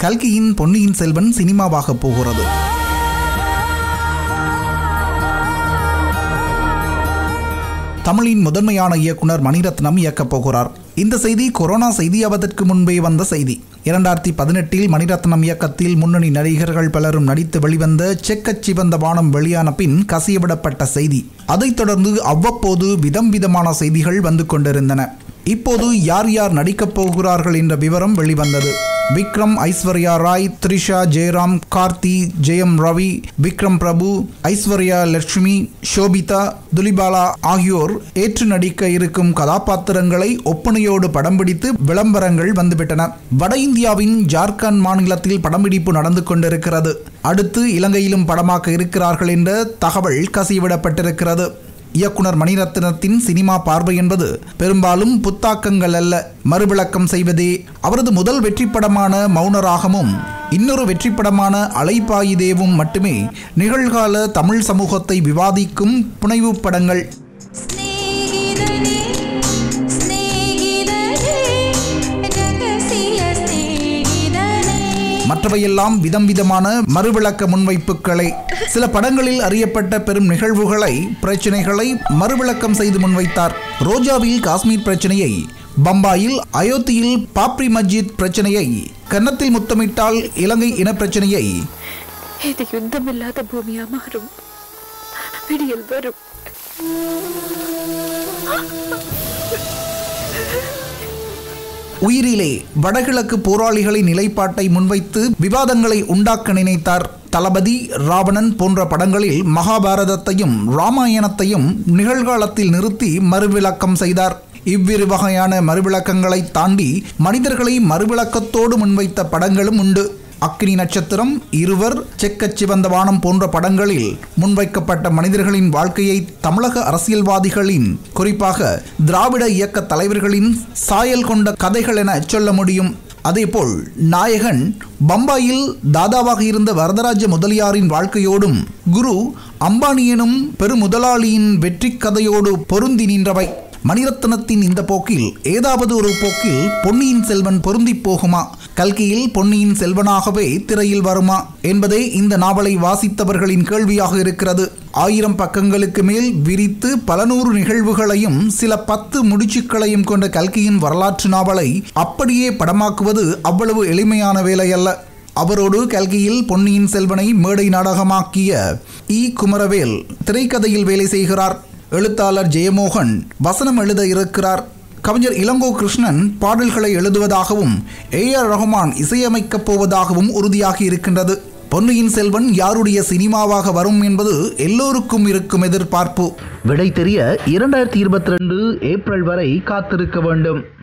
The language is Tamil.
கல்கியின் பொன்னியின் செல்வன் சினிமாவாக போகிறது தமிழின் முதன்மையான இயக்குனர் மணிரத்னம் இயக்கப் போகிறார் இந்த செய்தி கொரோனா செய்தியாவதற்கு முன்பே வந்த செய்தி இரண்டாயிரத்தி பதினெட்டில் மணிரத்னம் இயக்கத்தில் முன்னணி நடிகர்கள் பலரும் நடித்து வெளிவந்த செக்கச் சிவந்த வானம் வெளியான பின் கசியவிடப்பட்ட செய்தி அதைத் தொடர்ந்து அவ்வப்போது விதம் விதமான செய்திகள் வந்து கொண்டிருந்தன இப்போது யார் யார் நடிக்கப் போகிறார்கள் என்ற விவரம் வெளிவந்தது விக்ரம் ஐஸ்வர்யா ராய் த்ரிஷா ஜெயராம் கார்த்தி ஜெயம் ரவி விக்ரம் பிரபு ஐஸ்வர்யா லட்சுமி ஷோபிதா துலிபாலா ஆகியோர் ஏற்று நடிக்க இருக்கும் கதாபாத்திரங்களை ஒப்பனையோடு படம் பிடித்து விளம்பரங்கள் வந்துவிட்டன வட இந்தியாவின் ஜார்க்கண்ட் மாநிலத்தில் படம்பிடிப்பு நடந்து கொண்டிருக்கிறது அடுத்து இலங்கையிலும் படமாக்க இருக்கிறார்கள் என்ற தகவல் கசிவிடப்பட்டிருக்கிறது இயக்குனர் மணிரத்னத்தின் சினிமா பார்வை என்பது பெரும்பாலும் புத்தாக்கங்கள் அல்ல மறுவிளக்கம் செய்வதே அவரது முதல் வெற்றி படமான மௌனராகமும் இன்னொரு வெற்றி படமான அலைப்பாயுதேவும் மட்டுமே நிகழ்கால தமிழ் சமூகத்தை விவாதிக்கும் புனைவு படங்கள் സ്നേഹിതനേ സ്നേഹിതനേ രഹസ്യ സ്നേഹിതനേ மற்றவையெல்லாம் விதம் விதமான மறுவிளக்க முன்வைப்புகளை சில படங்களில் அறியப்பட்ட பெரும் நிகழ்வுகளை பிரச்சனைகளை மறுவிளக்கம் செய்து முன்வைத்தார் ரோஜாவில் காஷ்மீர் பிரச்சனையை பம்பாயில் அயோத்தியில் பாப்ரி மஸ்ஜித் பிரச்சனையை கன்னத்தில் முத்தமிட்டால் இலங்கை இனப்பிரச்சனையை ഇത് യുദ്ധമില്ലാത്ത ഭൂമിയാ മാറും വിടിയൽ വരും உயிரிலே வடகிழக்கு போராளிகளின் நிலைப்பாட்டை முன்வைத்து விவாதங்களை உண்டாக்க நினைத்தார் தளபதி ராவணன் போன்ற படங்களில் மகாபாரதத்தையும் ராமாயணத்தையும் நிகழ்காலத்தில் நிறுத்தி மறுவிளக்கம் செய்தார் இவ்விரு வகையான மறுவிளக்கங்களை தாண்டி மனிதர்களை மறுவிளக்கத்தோடு முன்வைத்த படங்களும் உண்டு அக்னி நட்சத்திரம் இருவர் செக்கச் சிவந்த வானம் போன்ற படங்களில் முன்வைக்கப்பட்ட மனிதர்களின் வாழ்க்கையை தமிழக அரசியல்வாதிகளின் குறிப்பாக திராவிட இயக்க தலைவர்களின் சாயல் கொண்ட கதைகள் என சொல்ல முடியும் அதேபோல் நாயகன் பம்பாயில் தாதாவாக இருந்த வரதராஜ முதலியாரின் வாழ்க்கையோடும் குரு அம்பானி எனும் பெருமுதலாளியின் வெற்றி கதையோடு பொருந்தி நின்றவை மணிரத்னத்தின் இந்த போக்கில் ஏதாவது ஒரு போக்கில் பொன்னியின் செல்வன் பொருந்தி போகுமா கல்கியில் பொன்னியின் செல்வனாகவே திரையில் வருமா என்பதே இந்த நாவலை வாசித்தவர்களின் கேள்வியாக இருக்கிறது ஆயிரம் பக்கங்களுக்கு மேல் விரித்து பல நூறு நிகழ்வுகளையும் சில பத்து முடிச்சுக்களையும் கொண்ட கல்கியின் வரலாற்று நாவலை அப்படியே படமாக்குவது அவ்வளவு எளிமையான வேலை அல்ல அவரோடு கல்கியில் பொன்னியின் செல்வனை மேடை நாடகமாக்கிய இ குமரவேல் திரைக்கதையில் வேலை செய்கிறார் எழுத்தாளர் ஜெயமோகன் வசனம் எழுத இருக்கிறார் கவிஞர் இளங்கோ கிருஷ்ணன் பாடல்களை எழுதுவதாகவும் ஏ ஆர் ரஹ்மான் இசையமைக்கப் போவதாகவும் உறுதியாகி இருக்கின்றது பொன்னியின் செல்வன் யாருடைய சினிமாவாக வரும் என்பது எல்லோருக்கும் இருக்கும் எதிர்பார்ப்பு விடை தெரிய இரண்டாயிரத்தி இருபத்தி ரெண்டு ஏப்ரல் வரை காத்திருக்க வேண்டும்